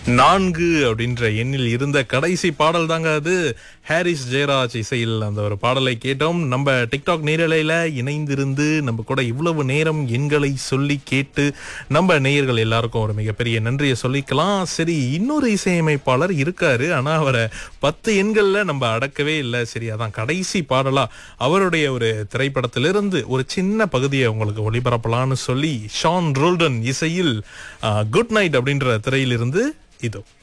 நான்கு அப்படின்ற எண்ணில் இருந்த கடைசி பாடல் தாங்க அது ஹாரிஸ் ஜெயராஜ் இசையில் அந்த ஒரு பாடலை கேட்டோம் நம்ம டிக்டாக் நேரலையில இணைந்திருந்து நம்ம கூட இவ்வளவு நேரம் எண்களை சொல்லி கேட்டு நம்ம நேயர்கள் எல்லாருக்கும் ஒரு மிகப்பெரிய நன்றியை சொல்லிக்கலாம் சரி இன்னொரு இசையமைப்பாளர் இருக்காரு ஆனா அவரை பத்து எண்கள்ல நம்ம அடக்கவே இல்லை சரி அதான் கடைசி பாடலா அவருடைய ஒரு திரைப்படத்திலிருந்து ஒரு சின்ன பகுதியை உங்களுக்கு ஒளிபரப்பலாம்னு சொல்லி ஷான் ரோல்டன் இசையில் குட் நைட் அப்படின்ற திரையிலிருந்து இதோ